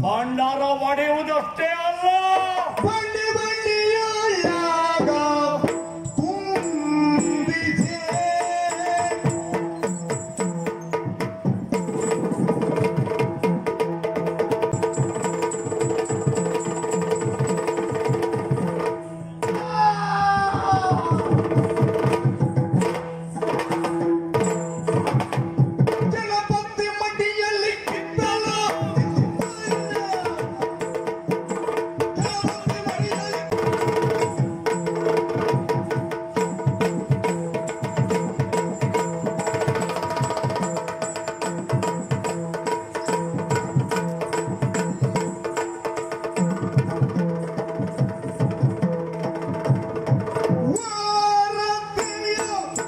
ಭಂಡಾರ ಒಡೆಯುವುದಷ್ಟೇ ಅಲ್ಲ ಬಳ್ಳಿ ಬಳ್ಳಿಯೊಳಗ ತುಂಬಿದೆ ಜನಪತಿ ಮಡಿಯಲ್ಲಿ ಕಿತ್ತಲ ಜನಪತಿ ಮಡಿಯಲ್ಲಿ ವಾರತಿಯ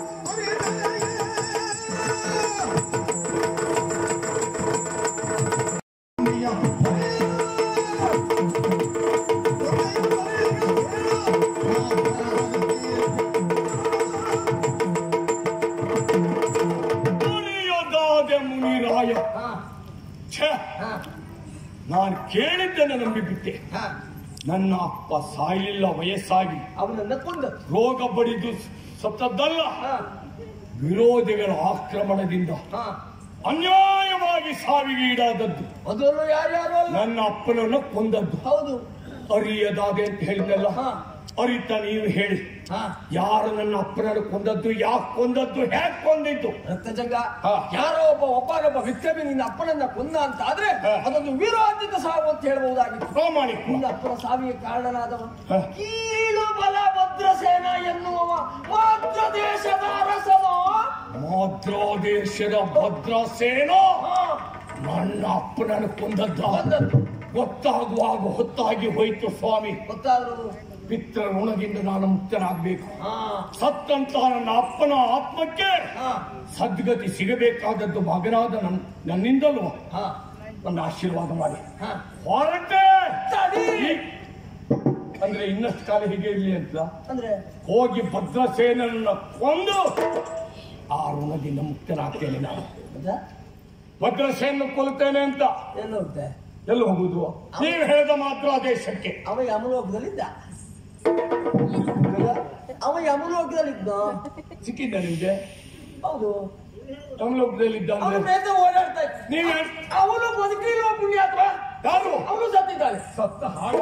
ಮುನಿಯದಾದೆ ಮುನಿರಾಯ ಛೆ ನಾನು ಕೇಳಿದ್ದನ್ನು ನಂಬಿಬಿಟ್ಟೆ ನನ್ನ ಅಪ್ಪ ಸಾಯಲಿಲ್ಲ ವಯಸ್ಸಾಗಿ ಅವನನ್ನ ಕೊಂದ ರೋಗ ಬಡಿದು ಸತ್ತದ್ದಲ್ಲ ವಿರೋಧಿಗಳ ಆಕ್ರಮಣದಿಂದ ಅನ್ಯಾಯವಾಗಿ ಸಾವಿಗೆ ಈಡಾದದ್ದು ಮೊದಲು ಯಾರ್ಯಾರು ಅಲ್ಲ ನನ್ನ ಅಪ್ಪನನ್ನು ಕೊಂದದ್ದು ಹೌದು ಅರಿಯದಾದೆ ಅಂತ ಹೇಳಿದಲ್ಲ ಹಾ. ಅರಿತ ನೀವು ಹೇಳಿ ಹಾ ಯಾರು ನನ್ನ ಅಪ್ಪನನ್ನು ಕೊಂದದ್ದು ಯಾಕೆ ಕೊಂದದ್ದು ಹೇಗೆ ಕೊಂದಿದ್ದು ರಕ್ತಜಂಗ ಹಾ. ಯಾರೋ ಒಬ್ಬ ಒಬ್ಬನೊಬ್ಬ ವಿಕ್ರಮಿ ನಿನ್ನ ಅಪ್ಪನನ್ನ ಕೊಂದ ಅಂತ ಆದ್ರೆ ಹಾ. ಅದೊಂದು ವೀರೋಚಿತ ಸಾವು ಅಂತ ಹೇಳ್ಬಹುದಾಗಿತ್ತು ಪ್ರಾಮಾಣಿಕ ನಿನ್ನ ಅಪ್ಪನ ಸಾವಿಗೆ ಕಾರಣನಾದವ ಹಾ. ಕೀಳು ಬಲ ಭದ್ರಸೇನ ಎನ್ನುವವ ಮಾತ್ರ ದೇಶದ ಅರಸನೋ ಮಾದ್ರಾದೇಶದ ಭದ್ರಸೇನೋ ನನ್ನ ಅಪ್ಪನನ್ನು ಕೊಂದದ್ದ ಕೊಂದದ್ದು. ಗೊತ್ತಾಗುವಾಗ ಹೊತ್ತಾಗಿ ಹೋಯ್ತು ಸ್ವಾಮಿ ಗೊತ್ತಾದ್ರು ಪಿತ್ರ ಋಣದಿಂದ ನಾನು ಮುಕ್ತನಾಗಬೇಕು ಹಾ ಸತ್ತಂತ ನನ್ನ ಅಪ್ಪನ ಆತ್ಮಕ್ಕೆ ಹಾ ಸದ್ಗತಿ ಸಿಗಬೇಕಾದದ್ದು ಮಗನಾದ ನನ್ ನನ್ನಿಂದಲ್ವ ಹಾ ನನ್ನ ಆಶೀರ್ವಾದ ಮಾಡಿ ಹಾ ಹೊರಟೆ ತಡಿ. ಈ- ಅಂದ್ರೆ ಇನ್ನಷ್ಟು ಕಾಲ ಹೀಗೆ ಇರ್ಲಿ ಅಂತ ಅಂದ್ರೆ ಹೋಗಿ ಭದ್ರಸೇನನ್ನ ಕೊಂದು ಆ ಋಣದಿಂದ ಮುಕ್ತನಾಗ್ತೇನೆ ನಾನು ಹೌದಾ? ಭದ್ರಸೇನ ಕೊಲ್ತೇನೆ ಅಂತ ಎಲ್ಲಿ ಹೋಗ್ತೆ ಎಲ್ಲಿ ಹೋಗುದು ನೀವು ಹೇಳಿದ ಮಾತ್ರ ಆದೇಶಕ್ಕೆ ಅವ ಯಮಲೋಕದಲ್ಲಿದ್ದ ಅವ ಯಮಲೋಕದಲ್ಲಿದ್ದ ಸಿಕ್ಕಿದ್ದ ನಿಮ್ಗೆ ಹೌದು ತಮಿಳೋಕದಲ್ಲಿದ್ದ ಅವನು ಅಂದ್ರೆ ಮೇಲೆ ಓಡಾಡ್ತಾ ಇದ್ದ ನೀವ್ ಅವನು ಬದುಕಿರುವ ಪುಣ್ಯಾತ್ಮ ಯಾರು ಅವನು ಸತ್ತಿದ್ದಾನೆ ಸತ್ತ ಹಾಡು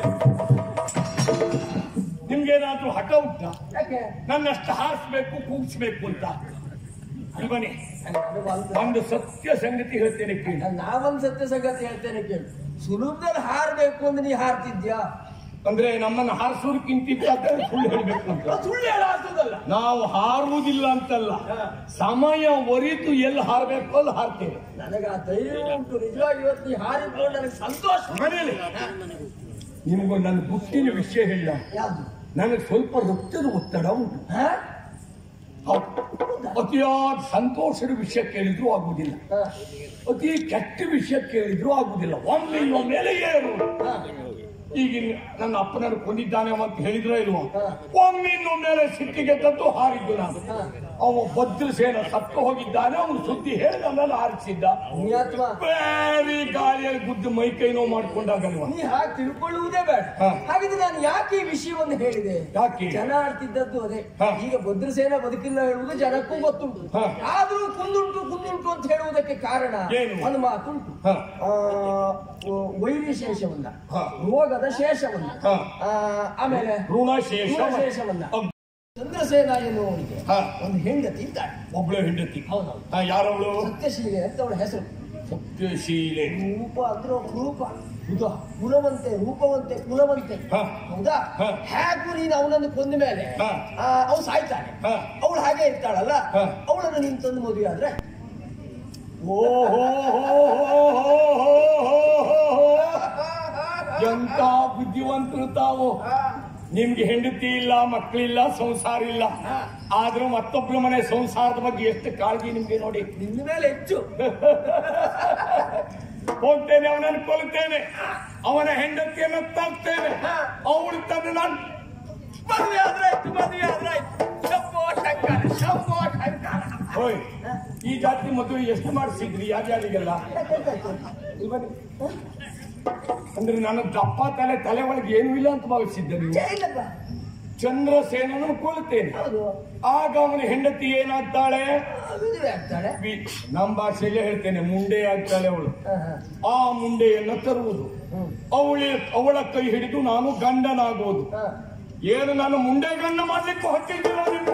ನಿಮ್ಗೇನಾದ್ರೂ ಹಠ ಉಂಟ ಯಾಕೆ ನನ್ನಷ್ಟು ಹಾರಿಸ್ಬೇಕು ಕೂಗಿಸ್ಬೇಕು ಅಂತ ಅಲ್ವನೇ ಅದು ಒಂದು- ಒಂದು ಸತ್ಯ ಸಂಗತಿ ಹೇಳ್ತೇನೆ ಕೇಳಿ ನಾವೊಂದ್ ಸತ್ಯ ಸಂಗತಿ ಹೇಳ್ತೇನೆ ಕೇಳು ಸುಲಭದಲ್ಲಿ ಹಾರ್ಬೇಕು ಅಂದ್ರೆ ನೀ ಹಾರ್ತಿದ್ಯಾ ಅಂದ್ರೆ ನಮ್ಮನ್ನ ಹಾರಿಸೋದಕ್ಕಿಂತ ಸುಳ್ಳು ಹೇಳ್ಬೇಕು ಅಂತ ಅದು ಸುಳ್ಳು ಹೇಳ ಆಗ್ತದಲ್ಲ ನಾವು ಹಾರುವುದಿಲ್ಲ ಅಂತಲ್ಲ ಸಮಯ ಒರಿತು ಎಲ್ಲಿ ಹಾರಬೇಕು ಅಲ್ಲಿ ಹಾರ್ತೇವೆ ನನಗೆ ಆ ಧೈರ್ಯ ಉಂಟು ನಿಜವಾಗಿ ಇವತ್ತು ನೀ ಹಾರಿಕೊಂಡು ನನಗೆ ಸಂತೋಷ ಮನೇಲಿ ನಿಮ್ಗೂ ನನ್ನ ಗುಟ್ಟಿನ ವಿಷಯ ಹೇಳ ಯಾವ್ದು ನನಗೆ ಸ್ವಲ್ಪ ರಕ್ತದ ಒತ್ತಡ ಉಂಟು ಹಾ? ಹೌದು. ಅತಿಯಾದ ಸಂತೋಷದ ವಿಷಯ ಕೇಳಿದ್ರು ಆಗುವುದಿಲ್ಲ ಹಾ. ಅತಿ ಕೆಟ್ಟ ವಿಷಯ ಕೇಳಿದ್ರು ಆಗುವುದಿಲ್ಲ ಒಮ್ಮೆ ಮೇಲೆ ಏರು ಹಾ. ಈಗಿನ ನನ್ನ ಅಪ್ಪನನ್ನು ಕೊಂದಿದ್ದಾನೆ ಅಂತ ಹೇಳಿದ್ರ ಇಲ್ವಾ ಹಾ. ಒಮ್ಮಿನ್ನು ಮೇಲೆ ಸಿಟ್ಟಿಗೆ ತದ್ದು ಹಾರಿದ್ದು ನಾನು ಹಾ. ಅವ ಭದ್ರಸೇನ ಸತ್ತು ಹೋಗಿದ್ದಾನೆ ಅವನು ಸುದ್ದಿ ಹೇಳಿ ನನ್ನನ್ನು ಹಾರಿಸಿದ್ದ ಪುಣ್ಯಾತ್ಮ ಬೇರೆ ಗಾಳಿಯಲ್ಲಿ ಗುದ್ದು ಮೈ ಕೈ ನೋವು ಮಾಡ್ಕೊಂಡಾಗಲ್ವಾ ನೀ ಹಾಗೆ ತಿಳ್ಕೊಳ್ಳುವುದೇ ಬೇಡ ಹಾ. ಹಾಗಿದ್ರೆ ನಾನು ಯಾಕೆ ಈ ವಿಷಯವನ್ನು ಹೇಳಿದೆ ಯಾಕೆ? ಜನ ಆಡ್ತಿದ್ದದ್ದು ಅದೇ ಹಾ. ಈಗ ಭದ್ರಸೇನ ಬದುಕಿಲ್ಲ ಹೇಳುವುದು ಜನಕ್ಕೂ ಗೊತ್ತುಂಟು ಹಾ. ಆದ್ರೂ ಕುಂದುಂಟು ಕುಂದುಂಟು ಅಂತ ಹೇಳುವುದಕ್ಕೆ ಕಾರಣ ಏನು? ಒಂದು ಮಾತುಂಟು ಹಾ. ಆ, ವೈರ್ಯಶೇಷವನ್ನ ಹಾ. ರೋಗದ ಶೇಷವನ್ನ ಹಾ. ಆ, ಆಮೇಲೆ ಋಣಶೇಷ ಋಣಶೇಷವನ್ನ. ಅಗ್- ಚಂದ್ರಸೇನ ಎನ್ನುವನಿಗೆ ಹಾ. ಒಂದು ಹೆಂಡತಿ ಇದ್ದಾಳೆ ಒಬ್ಳು ಹೆಂಡತಿ ಹೌದೌದು. ಹಾ, ಯಾರವಳು ಸತ್ಯಶೀಲೆ ಅಂತ ಅವಳ ಹೆಸರು ಸತ್ಯಶೀಲೆ ರೂಪ ಅಂದ್ರೆ ರೂಪ ಹೌದಾ ಗುಣವಂತೆ ರೂಪವಂತೆ ಕುಲವಂತೆ ಹಾ. ಹೌದಾ ಹಾ. ಹೇಗೂ ನೀನು ಅವನನ್ನು ಕೊಂದ ಮೇಲೆ ಹಾ. ಅವನು ಸಾಯ್ತಾನೆ ಹಾ. ಅವಳು ಹಾಗೆ ಇರ್ತಾಳಲ್ಲ ಹಾ. ಅವಳನ್ನು ನೀನು ತಂದು ಮದುವೆ ಆದ್ರೆ ಓಹೋ ಎಂತ ಬುದ್ಧಿವಂತರು ತಾವು ನಿಮ್ಗೆ ಹೆಂಡತಿ ಇಲ್ಲ ಮಕ್ಕಳಿಲ್ಲ ಸಂಸಾರ ಇಲ್ಲ ಆದ್ರೂ ಮತ್ತೊಬ್ರು ಮನೆ ಸಂಸಾರದ ಬಗ್ಗೆ ಎಷ್ಟು ಕಾಳಜಿ ನಿಮ್ಗೆ ನೋಡಿ ನಿನ್ನ ಮೇಲೆ ಹೆಚ್ಚು ಹೋಗ್ತೇನೆ ಅವನನ್ನು ಕೊಲ್ತೇನೆ ಅವನ ಹೆಂಡತಿಯನ್ನು ತರ್ತೇನೆ ಅವಳು ತಂದು ನಾನು ಮದುವೆ ಆದ್ರೆ ಆಯ್ತು ಮದುವೆ ಆದ್ರೆ ಆಯ್ತು ಶಂಭೋ ಶಂಕರ ಶಂಭೋ ಶಂಕರ ಹೋಯ್ ಈ ಜಾತಿ ಮದುವೆ ಎಷ್ಟು ಮಾಡಿಸಿದ್ರಿ ಯಾರ್ಯಾರಿಗೆಲ್ಲ ಅಂದ್ರೆ ನನ್ನ ದಪ್ಪ ತಲೆ ತಲೆ ಒಳಗೆ ಏನೂ ಇಲ್ಲ ಅಂತ ಭಾವಿಸಿದ್ದೆ ನೀವು ಛೇ, ಇಲ್ಲಪ್ಪ ಚಂದ್ರಸೇನನ್ನು ಕೊಲ್ತೇನೆ ಹೌದು ಆಗ ಅವನ ಹೆಂಡತಿ ಏನಾಗ್ತಾಳೆ ಮದುವೆ ಆಗ್ತಾಳೆ ವಿ- ನಮ್ಮ ಭಾಷೆಯಲ್ಲೇ ಹೇಳ್ತೇನೆ ಮುಂಡೆ ಆಗ್ತಾಳೆ ಅವಳು ಹ, ಹ. ಆ ಮುಂಡೆಯನ್ನ ತರುವುದು ಹ್ಮ್. ಅವಳೆ ಅವಳ ಕೈ ಹಿಡಿದು ನಾನು ಗಂಡನಾಗುವುದು ಹ. ಏನು ನಾನು ಮುಂಡೆ ಗಂಡ ಮಾಡ್ಲಿಕ್ಕೆ ಹೊಟ್ಟಿದ್ದೀರ ನೀವು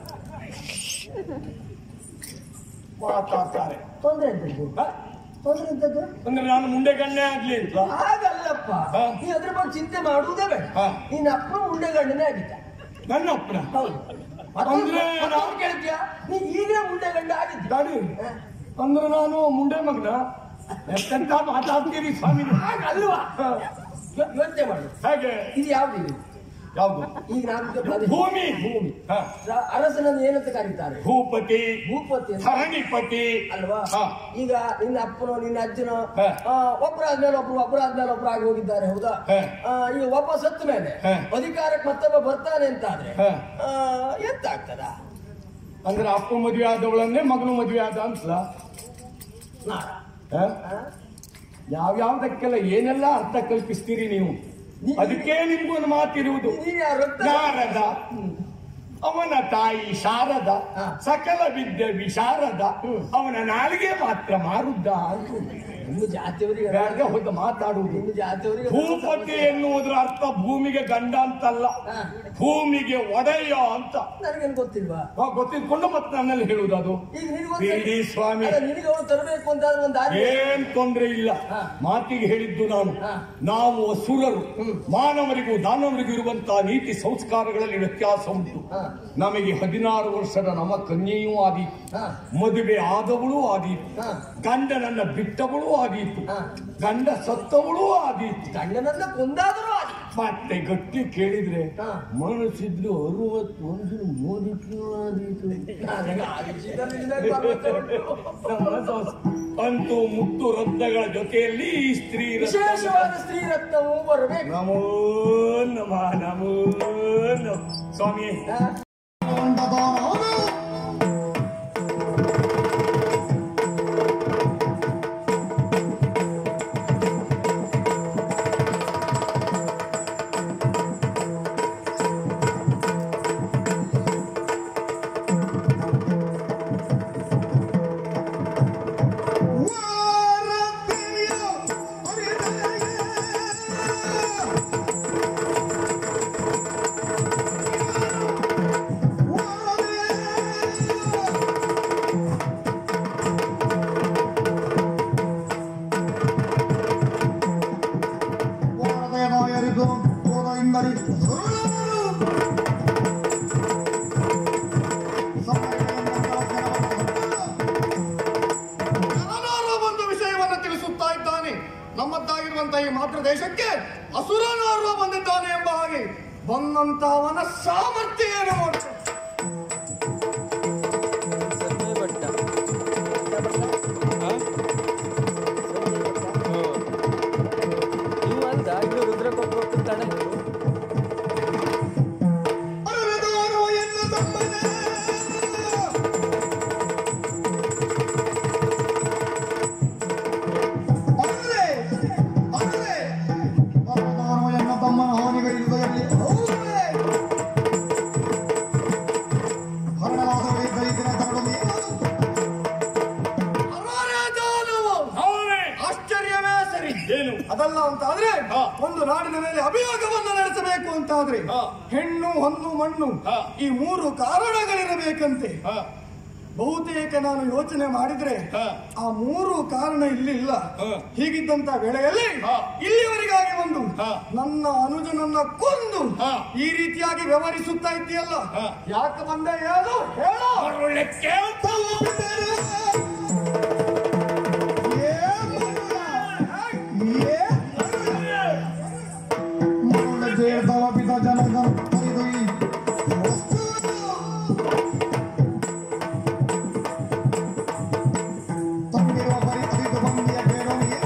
ಮಾತಾಡ್ತಾರೆ ತೊಂದ್ರೆ ಎಂತದ್ದು ಹ? ತೊಂದ್ರೆ ಎಂತದ್ದು ಅಂದ್ರೆ ನಾನು ಮುಂಡೆ ಗಂಡೆ ಆಗ್ಲಿ ಅಂತ ಹಾಗಲ್ಲಪ್ಪ ಹ. ನೀ ಅದ್ರ ಬಗ್ಗೆ ಚಿಂತೆ ಮಾಡುವುದೇ ಬೇಡ ಹ. ನಿನ್ನ ಅಪ್ಪ ಉಂಡೆ ಗಂಡನೇ ಆಗಿದ್ದ ನನ್ನ ಅಪ್ಪನ ಹೌದು ಅಂದ್ರೆ ಮತ್ತೊಂದು ಕೇಳ್ತೀಯ ನೀ ಈಗಲೇ ಮುಂಡೆ ಗಂಡ ಆಗಿದ್ದ ಗಾಡಿ ಅಂದ್ರೆ ನಾನು ಮುಂಡೆ ಮಗನ ಎಷ್ಟಂತ ಮಾತಾಡ್ತೀರಿ ಸ್ವಾಮಿ ನೀವು? ಹಾಗಲ್ವಾ ಹ. ಯೋಚನೆ ಮಾಡು ಹೇಗೆ ಇದು ಯಾವ್ದು ಇದು ಯಾವುದು ಈಗ ನಾನು ಪ್ರದೇಶ ಭೂಮಿ ಭೂಮಿ ಹ. ರ- ಅರಸನನ್ನು ಏನಂತ ಕರೀತಾರೆ ಭೂಪತಿ ಭೂಪತಿ ಅಂತ ಧರಣಿಪತಿ ಅಲ್ವಾ ಹ. ಈಗ ನಿನ್ನ ಅಪ್ಪನೋ ನಿನ್ನ ಅಜ್ಜನೋ ಹ. ಆ, ಒಬ್ರಾದ್ಮೇಲೆ ಒಬ್ರು ಒಬ್ರಾದ್ಮೇಲೆ ಒಬ್ರು ಆಗಿ ಹೋಗಿದ್ದಾರೆ ಹೌದಾ ಹ. ಆ, ಈಗ ಒಬ್ಬ ಸತ್ತ ಮೇಲೆ ಹ. ಅಧಿಕಾರಕ್ಕೆ ಮತ್ತೊಬ್ಬ ಬರ್ತಾನೆ ಅಂತಾದ್ರೆ ಹ. ಆ, ಎಂತ ಆಗ್ತದ ಅಂದ್ರೆ ಅಪ್ಪ ಮದುವೆ ಆದವಳನ್ನೇ ಮಗನು ಮದುವೆ ಆದ ಅಂತಲ್ಲ ನಾರ. ಹ? ಆ? ಯಾವ್ಯಾವ್ದಕ್ಕೆಲ್ಲ ಏನೆಲ್ಲ ಅರ್ಥ ಕಲ್ಪಿಸ್ತೀರಿ ನೀವು ನೀ- ಅದಕ್ಕೆ ನಿಮ್ಗೊಂದು ಮಾತಿರುವುದು ನೀನ್ ಯಾರು ಅಂತ? ನಾರದ ಅವನ ತಾಯಿ ಶಾರದ ಹ. ಸಕಲ ವಿದ್ಯೆ ವಿಶಾರದ ಹ್ಮ್. ಅವನ ನಾಲಿಗೆ ಮಾತ್ರ ಮಾರುದ್ದ ಅಂತ ನಿಮ್ಮ ಜಾತಿಯವರಿಗೆ ಬೇಡದೆ ಹೋದ ಮಾತಾಡುವುದು ನಿಮ್ಮ ಜಾತಿಯವರಿಗೆ ಭೂಪತಿ ಎನ್ನುವುದರ ಅರ್ಥ ಭೂಮಿಗೆ ಗಂಡ ಅಂತಲ್ಲ ಹ. ಭೂಮಿಗೆ ಒಡೆಯ ಅಂತ ನನಗೇನು ಗೊತ್ತಿಲ್ವಾ ಆ, ಗೊತ್ತಿದ್ಕೊಂಡು ಮತ್ತೆ ನನ್ನಲ್ಲಿ ಹೇಳುವುದು ಅದು ಈಗ ನಿನಗೆ ಬಿಡಿ ಸ್ವಾಮಿ. ನಿನಗೆ ಅವನು ತರಬೇಕು ಅಂತ ಒಂದು ದಾರಿ ಏನ್ ತೊಂದ್ರೆ ಇಲ್ಲ ಹ. ಮಾತಿಗೆ ಹೇಳಿದ್ದು ನಾನು ಹ. ನಾವು ಅಸುರರು ಮಾನವರಿಗೂ ದಾನವರಿಗೂ ಇರುವಂತಹ ನೀತಿ ಸಂಸ್ಕಾರಗಳಲ್ಲಿ ವ್ಯತ್ಯಾಸ ಉಂಟು ಹ. ನಮಗೆ ಹದಿನಾರು ವರ್ಷದ ನಮ್ಮ ಕನ್ಯೆಯೂ ಆದೀತು ಹ. ಮದುವೆ ಆದವಳು ಆದೀತು ಹ. ಗಂಡನನ್ನ ಬಿಟ್ಟವಳು ಆದೀತು ಹ. ಗಂಡ ಸತ್ತವಳು ಆದೀತು ಗಂಡನನ್ನ ಕೊಂದಾದರೂ ಆಗಿ ಮತ್ತೆ ಗಟ್ಟಿ ಕೇಳಿದ್ರೆ ಹ. ಮನಸ್ಸಿದ್ರು ಅರವತ್ತು ವರ್ಷ ಮೋದಿ ಆದೀತು ನನಗೆ ಆ ವಿಷಯದಲ್ಲಿ ನಿನಗೆ ಭರವಸೆ ಉಂಟು. ಅಂತೂ ಮುತ್ತು ರತ್ನಗಳ ಜೊತೆಯಲ್ಲಿ ಈ ಸ್ತ್ರೀ ರತ್ನ ವಿಶೇಷವಾದ ಸ್ತ್ರೀ ರತ್ನವು ಬರಬೇಕು ನಮೋ ನಮ ನಮೋ ನಮ ಸ್ವಾಮಿ ಹ? ಯಾರಿಗೂ ಕೋಲದಿಂದಲೇ ಜನನಾರ ಒಂದು ವಿಷಯವನ್ನು ತಿಳಿಸುತ್ತಾ ಇದ್ದಾನೆ ನಮ್ಮದ್ದಾಗಿರುವಂತಹ ಈ ಮಾತೃ ದೇಶಕ್ಕೆ ಅಸುರನಾರು ಬಂದಿದ್ದಾನೆ ಎಂಬ ಹಾಗೆ ಬಂದಂತಹವನ ಸಾಮರ್ಥ್ಯ ಏನು ನೋಡು. ಅರದಾರು ಎನ್ನ ತಮ್ಮನೇ ಅರರೆ ಅರರೆ ಅರದಾರು ಎನ್ನ ತಮ್ಮನ ಹಾನಿಗಳಿರುವುದರಲ್ಲಿ ಹೌದೇ ಹರಣವಾದವರೇ ದೈತ್ಯರ ತರಲು ಅರಾಜಾನವು ಅವನೇ ಆಶ್ಚರ್ಯವೇ ಸರಿ ಏನು ಅದಲ್ಲ ಅಂತಾದ್ರೆ ಹಾ. ಒಂದು ನಾಡಿನ ಮೇಲೆ ಅಭಿಯೋಗವನ್ನು ನಡೆಸಬೇಕು ಅಂತಾದ್ರೆ ಹಾ. ಹೆಣ್ಣು ಹೊನ್ನು ಮಣ್ಣು ಹಾ. ಈ ಮೂರು ಕಾರಣಗಳಿರಬೇಕಂತೆ ಹ, ಬಹುತೇಕ ನಾನು ಯೋಚನೆ ಮಾಡಿದ್ರೆ ಹಾ. ಆ ಮೂರು ಕಾರಣ ಇಲ್ಲಿಲ್ಲ ಹಾ. ಹೀಗಿದ್ದಂತ ವೇಳೆಯಲ್ಲಿ ಹಾ. ಇಲ್ಲಿಯವರೆಗಾಗಿ ಒಂದು ಹಾ. ನನ್ನ ಅನುಜನನ್ನ ಕೊಂದು ಹಾ. ಈ ರೀತಿಯಾಗಿ ವ್ಯವಹರಿಸುತ್ತಾ ಇದ್ದೀಯಲ್ಲ ಹಾ. ಯಾಕೆ ಬಂದೆ ಏನು ಹೇಳೋ ಒಳ್ಳೆ ಕೇಳ್ತ ತಲಪಿದ ಜನಗ ಹರಿದೊಯ್ ತಂಗಿರುವ ಬರಿ ಅರಿದು ಬಂದಿಯ ಬೇಡೋನಿಗೆ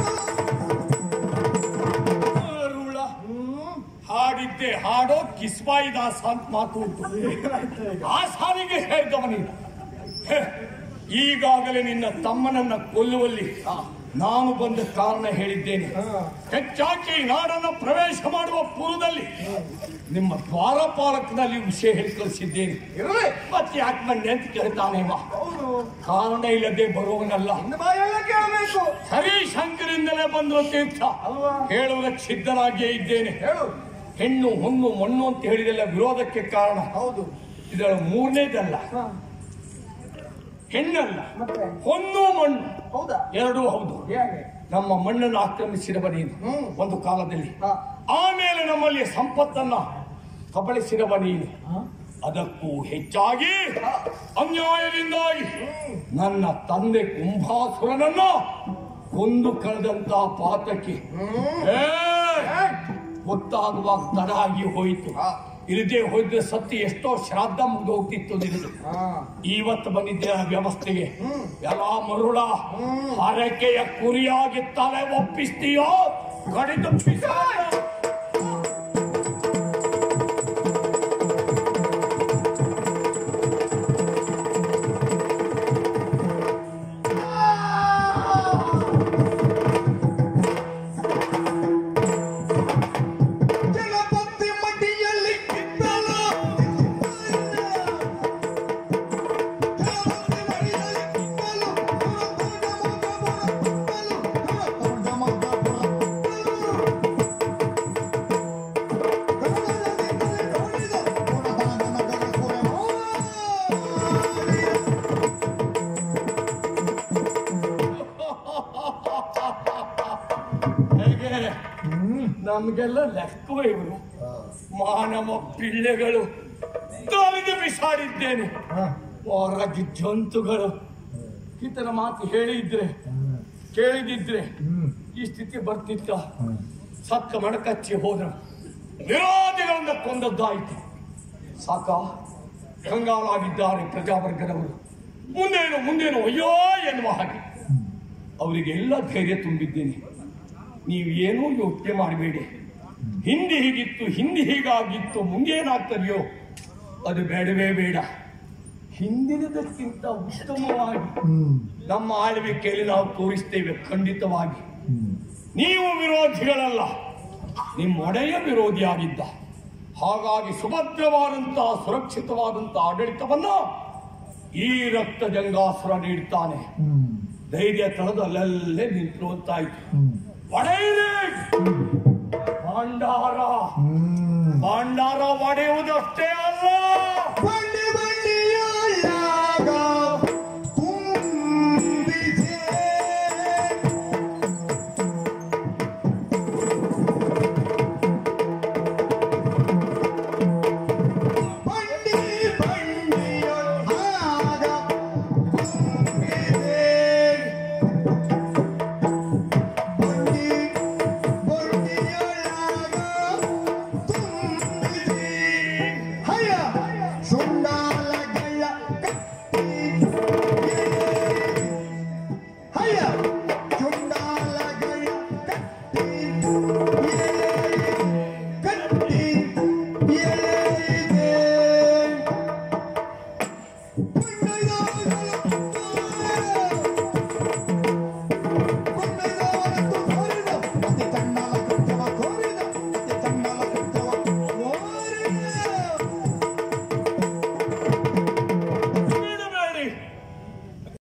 ಅರುಳ ಹಾಡಿದ್ದೆ ಹಾಡೋ ಕಿಸ್ಬಾಯಿ ದಾಸ ಅಂತ ಮಾತು ಉಂಟು ಆ ಸಾಲಿಗೆ ಹೇಳಿದವನಿ ಈಗಾಗಲೇ ನಿನ್ನ ತಮ್ಮನನ್ನ ಕೊಲ್ಲುವಲ್ಲಿ ನಾನು ಬಂದ ಕಾರಣ ಹೇಳಿದ್ದೇನೆ ಹೆಚ್ಚಾಗಿ ಈ ನಾಡನ್ನು ಪ್ರವೇಶ ಮಾಡುವ ಪೂರ್ವದಲ್ಲಿ ನಿಮ್ಮ ದ್ವಾರಪಾಲಕನಲ್ಲಿ ವಿಷಯ ಹೇಳಿ ಕಳಿಸಿದ್ದೇನೆ ಇರಲಿ ಮತ್ತೆ ಯಾಕೆ ಬಂದೆ ಅಂತ ಕೇಳ್ತಾನೆ ಇವ. ಹೌದು ಕಾರಣ ಇಲ್ಲದೆ ಬರುವವನಲ್ಲ ಇನ್ನು ಬಾಯೆಲ್ಲ ಕೇಳಬೇಕು ಹರಿ ಶಂಕರಿಂದಲೇ ಬಂದ್ರು ತೀರ್ಥ ಅಲ್ವಾ? ಹೇಳುವುದಕ್ಕೆ ಸಿದ್ಧನಾಗಿಯೇ ಇದ್ದೇನೆ ಹೇಳು ಹೆಣ್ಣು ಹೊನ್ನು ಮಣ್ಣು ಅಂತ ಹೇಳಿದೆಲ್ಲ ವಿರೋಧಕ್ಕೆ ಕಾರಣ ಹೌದು ಇದರ ಮೂರನೇದಲ್ಲ ಹೆಣ್ಣಲ್ಲ ಮತ್ತೆ ಹೊನ್ನು ಮಣ್ಣು ಹೌದಾ ಎರಡೂ ಹೌದು ಹೇಗೆ ನಮ್ಮ ಮಣ್ಣನ್ನು ಆಕ್ರಮಿಸಿದವ ನೀನು ಹ್ಮ್. ಒಂದು ಕಾಲದಲ್ಲಿ ಹಾ. ಆಮೇಲೆ ನಮ್ಮಲ್ಲಿ ಸಂಪತ್ತನ್ನ ಕಬಳಿಸಿದವ ನೀನು ಅದಕ್ಕೂ ಹೆಚ್ಚಾಗಿ ಅನ್ಯಾಯದಿಂದಾಗಿ ನನ್ನ ತಂದೆ ಕುಂಭಾಸುರನನ್ನ ಕೊಂದು ಕಳೆದಂತ ಪಾತಕ್ಕೆ ಏ! ಗೊತ್ತಾಗುವಾಗ ತಡ ಆಗಿ ಹೋಯಿತು ಹಾ. ಇಲ್ಲದೆ ಹೋದ್ರೆ ಸತ್ತಿ ಎಷ್ಟೋ ಶ್ರಾದ್ದ ಮುಗಿದು ಹೋಗ್ತಿತ್ತು ನಿನಗೆ ಹಾ ಇವತ್ತು ಬಂದಿದ್ದೆ ಆ ವ್ಯವಸ್ಥೆಗೆ ಎಲ್ಲ ಮರುಳ ಹರಕೆಯ ಕುರಿಯಾಗಿ ತಲೆ ಒಪ್ಪಿಸ್ತೀಯೋ ಕಡಿದು ಬಿಸಾಡ. ಜಲಪತಿ ಮಡಿಯಲ್ಲಿ ಕಿತ್ತಲು ಜಲಪತಿ ಮಡಿಯಲ್ಲಿ ಕಿತ್ತಲು ದೊಡ್ಡ ಮಗ ಹೇಗೆ ನಮ್ಗೆಲ್ಲ ಲೆಕ್ಕವೇ ಇವರು ಮಾನವ ಪಿಳ್ಳೆಗಳು ತೊಳೆದು ಬಿಸಾಡಿದ್ದೇನೆ ಹೊರಗೆ ಜಂತುಗಳು ಈತನ ಮಾತು ಹೇಳಿದ್ರೆ ಕೇಳಿದಿದ್ರೆ ಈ ಸ್ಥಿತಿ ಬರ್ತಿತ್ತ ಸಕ್ಕ ಮಣಕಚ್ಚಿ ಹೋದ ವಿರೋಧಿಗಳಿಂದ ಕೊಂದದ್ದಾಯಿತು ಸಾಕ ಕಂಗಾಲಾಗಿದ್ದಾರೆ ಪ್ರಜಾವರ್ಗದವರು ಮುಂದೇನು ಮುಂದೇನು ಅಯ್ಯೋ ಎನ್ನುವ ಹಾಗೆ ಅವರಿಗೆಲ್ಲ ಧೈರ್ಯ ತುಂಬಿದ್ದೇನೆ ನೀವು ಏನೂ ಯೋಚನೆ ಮಾಡಬೇಡಿ ಹಿಂದೆ ಹೀಗಿತ್ತು ಹಿಂದೆ ಹೀಗಾಗಿತ್ತು ಮುಂದೇನಾಗ್ತದೆಯೋ ಅದು ಬೇಡವೇ ಬೇಡ ಹಿಂದಿನದಕ್ಕಿಂತ ಉತ್ತಮವಾಗಿ ನಮ್ಮ ಆಳ್ವಿಕೆಯಲ್ಲಿ ನಾವು ತೋರಿಸ್ತೇವೆ ಖಂಡಿತವಾಗಿ ನೀವು ವಿರೋಧಿಗಳಲ್ಲ ನಿಮ್ಮ ಒಡೆಯ ವಿರೋಧಿಯಾಗಿದ್ದ ಹಾಗಾಗಿ ಸುಭದ್ರವಾದಂತಹ ಸುರಕ್ಷಿತವಾದಂತಹ ಆಡಳಿತವನ್ನ ಈ ರಕ್ತ ಜಂಗಾಸುರ ನೀಡ್ತಾನೆ ಧೈರ್ಯ ತಳೆದು ಅಲ್ಲಲ್ಲೇ ನಿಂತು ಅಂತಾಯ್ತು ಒಡೆಯರೇ ಭಾಂಡಾರ ಭಾಂಡಾರ